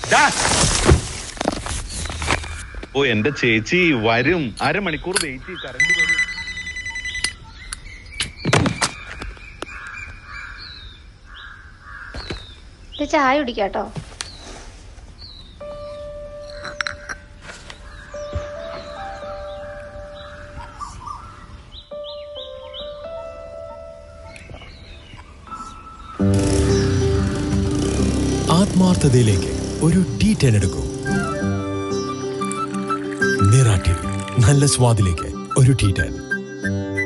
ദാ. ഓ എന്റെ ചേച്ചി വരും അരമണിക്കൂർ വെയിറ്റ് ചെയ്ത് കറണ്ട് വരും ഇത് ചായ കുടിക്കാട്ടോ ആത്മാർത്ഥതയിലേക്ക് ഒരു ടീ ടെൻ എടുക്കൂ നിറാട്ടിൽ നല്ല സ്വാദിലേക്ക് ഒരു ടീ ടെൻ